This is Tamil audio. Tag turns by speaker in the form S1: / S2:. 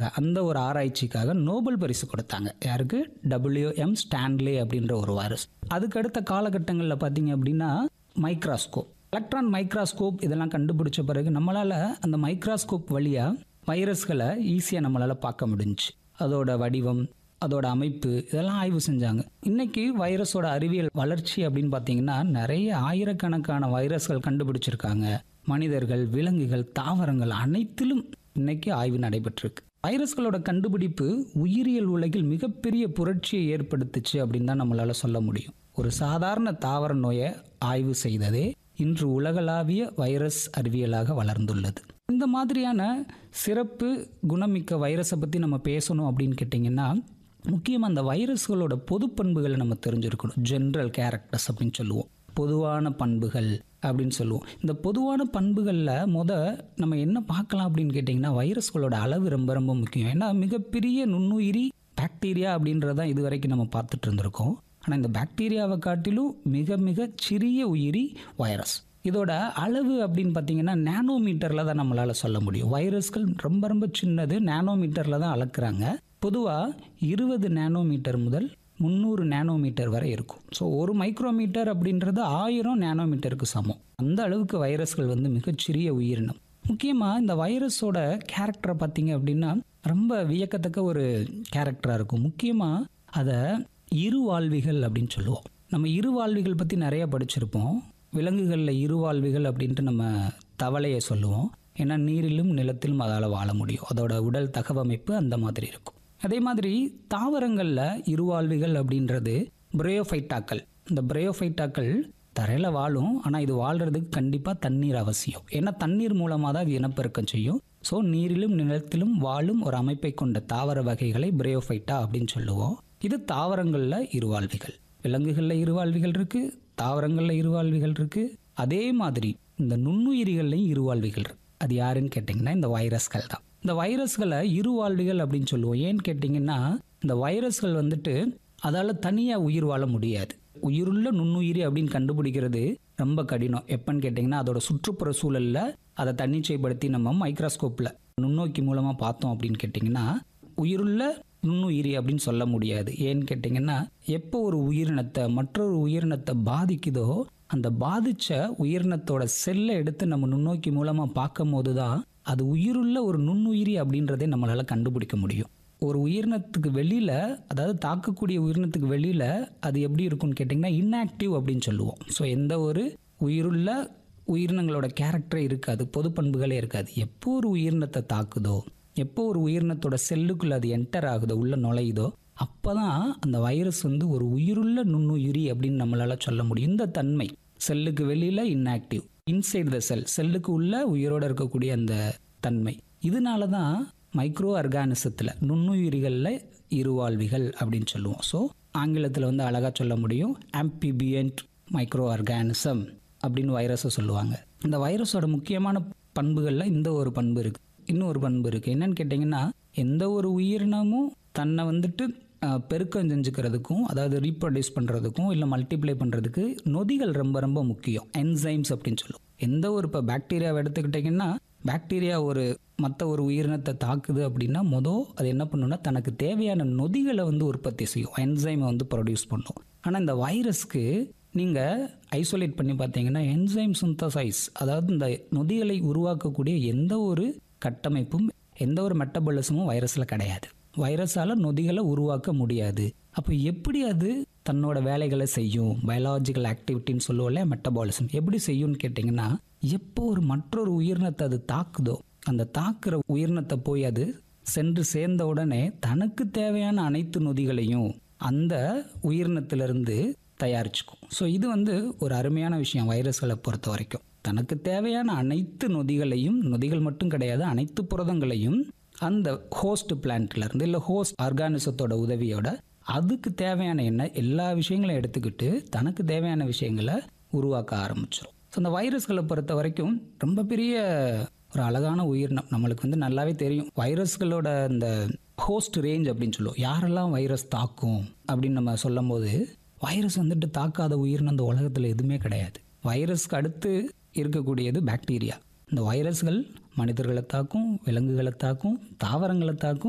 S1: அந்த ஒரு ஆராய்ச்சிக்காக நோபல் பரிசு கொடுத்தாங்க யாருக்கு டபிள்யூஎம் ஸ்டான்லே அப்படின்ற ஒரு வைரஸ் அதுக்கு அடுத்த காலகட்டங்களில் பார்த்தீங்க அப்படின்னா மைக்ராஸ்கோப் எலக்ட்ரான் மைக்ராஸ்கோப் இதெல்லாம் கண்டுபிடிச்ச பிறகு நம்மளால் அந்த மைக்ராஸ்கோப் வழியாக வைரஸ்களை ஈஸியாக நம்மளால் பார்க்க முடிஞ்சுச்சு அதோட வடிவம் அதோட அமைப்பு இதெல்லாம் ஆய்வு செஞ்சாங்க இன்னைக்கு வைரஸோட அறிவியல் வளர்ச்சி அப்படின்னு பார்த்தீங்கன்னா நிறைய ஆயிரக்கணக்கான வைரஸ்கள் கண்டுபிடிச்சிருக்காங்க மனிதர்கள் விலங்குகள் தாவரங்கள் அனைத்திலும் இன்னைக்கு ஆய்வு நடைபெற்றிருக்கு வைரஸ்களோட கண்டுபிடிப்பு உயிரியல் உலகில் மிகப்பெரிய புரட்சியை ஏற்படுத்துச்சு அப்படின்னு தான் நம்மளால சொல்ல முடியும் ஒரு சாதாரண தாவர நோயை ஆய்வு செய்ததே இன்று உலகளாவிய வைரஸ் அறிவியலாக வளர்ந்துள்ளது இந்த மாதிரியான சிறப்பு குணமிக்க வைரஸை பற்றி நம்ம பேசணும் அப்படின்னு கேட்டிங்கன்னா முக்கியமாக அந்த வைரஸ்களோட பொது பண்புகளை நம்ம தெரிஞ்சிருக்கணும் ஜென்ரல் கேரக்டர்ஸ் அப்படின்னு சொல்லுவோம் பொதுவான பண்புகள் அப்படின்னு சொல்லுவோம் இந்த பொதுவான பண்புகளில் முத நம்ம என்ன பார்க்கலாம் அப்படின்னு கேட்டிங்கன்னா வைரஸ்களோட அளவு ரொம்ப ரொம்ப முக்கியம் ஏன்னா மிகப்பெரிய நுண்ணுயிரி பாக்டீரியா அப்படின்றதான் இது வரைக்கும் நம்ம பார்த்துட்டு இருந்திருக்கோம் ஆனால் இந்த பாக்டீரியாவை காட்டிலும் மிக மிக சிறிய உயிரி வைரஸ் இதோட அளவு அப்படின்னு பார்த்தீங்கன்னா நேனோமீட்டரில் தான் நம்மளால் சொல்ல முடியும் வைரஸ்கள் ரொம்ப ரொம்ப சின்னது நேனோமீட்டரில் தான் அளக்குறாங்க பொதுவாக இருபது நேனோமீட்டர் முதல் முந்நூறு நேனோமீட்டர் வரை இருக்கும் ஸோ ஒரு மைக்ரோமீட்டர் அப்படின்றது ஆயிரம் நேனோமீட்டருக்கு சமம் அந்த அளவுக்கு வைரஸ்கள் வந்து மிகச்சிறிய உயிரினம் முக்கியமாக இந்த வைரஸோட கேரக்டரை பார்த்தீங்க அப்படின்னா ரொம்ப வியக்கத்தக்க ஒரு கேரக்டராக இருக்கும் முக்கியமாக அதை இருவாழ்விகள் அப்படின்னு சொல்லுவோம் நம்ம இருவாழ்விகள் பற்றி நிறைய படிச்சிருப்போம் விலங்குகளில் இருவாழ்விகள் அப்படின்ட்டு நம்ம தவளையை சொல்லுவோம் ஏன்னா நீரிலும் நிலத்திலும் அதால் வாழ முடியும் அதோட உடல் தகவமைப்பு அந்த மாதிரி இருக்கும் அதே மாதிரி தாவரங்களில் இருவாழ்விகள் அப்படின்றது பிரயோஃபைட்டாக்கள் இந்த பிரயோஃபைட்டாக்கள் தரையில் வாழும் ஆனால் இது வாழ்கிறதுக்கு கண்டிப்பாக தண்ணீர் அவசியம் ஏன்னா தண்ணீர் மூலமாக தான் இது இனப்பெருக்கம் செய்யும் ஸோ நீரிலும் நிலத்திலும் வாழும் ஒரு அமைப்பை கொண்ட தாவர வகைகளை பிரயோஃபைட்டா அப்படின்னு சொல்லுவோம் இது தாவரங்களில் இருவாழ்விகள் விலங்குகளில் இருவாழ்விகள் இருக்குது தாவரங்களில் இருவாழ்விகள் இருக்குது அதே மாதிரி இந்த நுண்ணுயிரிகள்லையும் இருவாழ்விகள் இருக்கு அது யாருன்னு கேட்டிங்கன்னா இந்த வைரஸ்கள் தான் இந்த வைரஸ்களை இருவாழ்விகள் அப்படின்னு சொல்லுவோம் ஏன்னு கேட்டிங்கன்னா இந்த வைரஸ்கள் வந்துட்டு அதால் தனியாக உயிர் வாழ முடியாது உயிருள்ள நுண்ணுயிரி அப்படின்னு கண்டுபிடிக்கிறது ரொம்ப கடினம் எப்பன்னு கேட்டிங்கன்னா அதோட சுற்றுப்புற சூழலில் அதை தன்னிச்சைப்படுத்தி நம்ம மைக்ரோஸ்கோப்பில் நுண்ணோக்கி மூலமாக பார்த்தோம் அப்படின்னு கேட்டிங்கன்னா உயிருள்ள நுண்ணுயிரி அப்படின்னு சொல்ல முடியாது ஏன்னு கேட்டிங்கன்னா எப்போ ஒரு உயிரினத்தை மற்றொரு உயிரினத்தை பாதிக்குதோ அந்த பாதிச்ச உயிரினத்தோட செல்லை எடுத்து நம்ம நுண்ணோக்கி மூலமாக பார்க்கும் போது தான் அது உயிருள்ள ஒரு நுண்ணுயிரி அப்படின்றதே நம்மளால் கண்டுபிடிக்க முடியும் ஒரு உயிரினத்துக்கு வெளியில் அதாவது தாக்கக்கூடிய உயிரினத்துக்கு வெளியில் அது எப்படி இருக்கும்னு கேட்டிங்கன்னா இன்ஆக்டிவ் அப்படின்னு சொல்லுவோம் ஸோ எந்த ஒரு உயிருள்ள உயிரினங்களோட கேரக்டரே இருக்காது பொது பண்புகளே இருக்காது எப்போ ஒரு உயிரினத்தை தாக்குதோ எப்போ ஒரு உயிரினத்தோட செல்லுக்குள்ளே அது என்டர் ஆகுதோ உள்ளே நுழையுதோ அப்போ தான் அந்த வைரஸ் வந்து ஒரு உயிருள்ள நுண்ணுயிரி அப்படின்னு நம்மளால் சொல்ல முடியும் இந்த தன்மை செல்லுக்கு வெளியில் இன்ஆக்டிவ் இன்சைட் த செல் செல்லுக்கு உள்ள உயிரோடு இருக்கக்கூடிய அந்த தன்மை இதனால தான் மைக்ரோ ஆர்கானிசத்தில் நுண்ணுயிரிகளில் இருவாழ்விகள் அப்படின்னு சொல்லுவோம் ஸோ ஆங்கிலத்தில் வந்து அழகாக சொல்ல முடியும் ஆம்பிபியன்ட் மைக்ரோ ஆர்கானிசம் அப்படின்னு வைரஸை சொல்லுவாங்க இந்த வைரஸோட முக்கியமான பண்புகளில் இந்த ஒரு பண்பு இருக்குது இன்னொரு பண்பு இருக்குது என்னன்னு கேட்டிங்கன்னா எந்த ஒரு உயிரினமும் தன்னை வந்துட்டு அஹ், பெருக்கம் செஞ்சுக்கிறதுக்கும் அதாவது ரீப்ரொடியூஸ் பண்ணுறதுக்கும் இல்லை மல்டிப்ளை பண்ணுறதுக்கு நொதிகள் ரொம்ப ரொம்ப முக்கியம் என்சைம்ஸ் அப்படின்னு சொல்லுவோம் எந்த ஒரு இப்போ பாக்டீரியாவை எடுத்துக்கிட்டிங்கன்னா பாக்டீரியா ஒரு மற்ற ஒரு உயிரினத்தை தாக்குது அப்படின்னா மொதல் அது என்ன பண்ணுன்னா தனக்கு தேவையான நொதிகளை வந்து உற்பத்தி செய்யும் என்சைமை வந்து ப்ரொடியூஸ் பண்ணும் ஆனால் இந்த வைரஸ்க்கு நீங்கள் ஐசோலேட் பண்ணி பார்த்தீங்கன்னா என்சைம் சிந்தசைஸ் அதாவது இந்த நொதிகளை உருவாக்கக்கூடிய எந்த ஒரு கட்டமைப்பும் எந்த ஒரு மெட்டபாலிசமும் வைரஸில் கிடையாது வைரஸால் நொதிகளை உருவாக்க முடியாது அப்போ எப்படி அது தன்னோட வேலைகளை செய்யும் பயாலாஜிக்கல் ஆக்டிவிட்டின்னு சொல்லுவோம்ல மெட்டபாலிசம் எப்படி செய்யும்னு கேட்டிங்கன்னா எப்போ ஒரு மற்றொரு உயிரினத்தை அது தாக்குதோ அந்த தாக்குற உயிரினத்தை போய் அது சென்று சேர்ந்த உடனே தனக்கு தேவையான அனைத்து நொதிகளையும் அந்த உயிரினத்திலிருந்து தயாரிச்சுக்கும் ஸோ இது வந்து ஒரு அருமையான விஷயம் வைரஸ்களை பொறுத்த வரைக்கும் தனக்கு தேவையான அனைத்து நொதிகளையும் நொதிகள் மட்டும் கிடையாது அனைத்து புரதங்களையும் அந்த ஹோஸ்ட் பிளான்ட்ல இருந்து இல்லை ஹோஸ்ட் ஆர்கானிசத்தோட உதவியோட அதுக்கு தேவையான என்ன எல்லா விஷயங்களையும் எடுத்துக்கிட்டு தனக்கு தேவையான விஷயங்களை உருவாக்க ஆரம்பிச்சிடும் ஸோ அந்த வைரஸ்களை பொறுத்த வரைக்கும் ரொம்ப பெரிய ஒரு அழகான உயிரினம் நம்மளுக்கு வந்து நல்லாவே தெரியும் வைரஸ்களோட இந்த ஹோஸ்ட் ரேஞ்ச் அப்படின்னு சொல்லுவோம் யாரெல்லாம் வைரஸ் தாக்கும் அப்படின்னு நம்ம சொல்லும்போது வைரஸ் வந்துட்டு தாக்காத உயிரினம் இந்த உலகத்தில் எதுவுமே கிடையாது வைரஸ்க்கு அடுத்து இருக்கக்கூடியது பாக்டீரியா இந்த வைரஸ்கள் மனிதர்களை தாக்கும் விலங்குகளை தாக்கும் தாவரங்களை தாக்கும்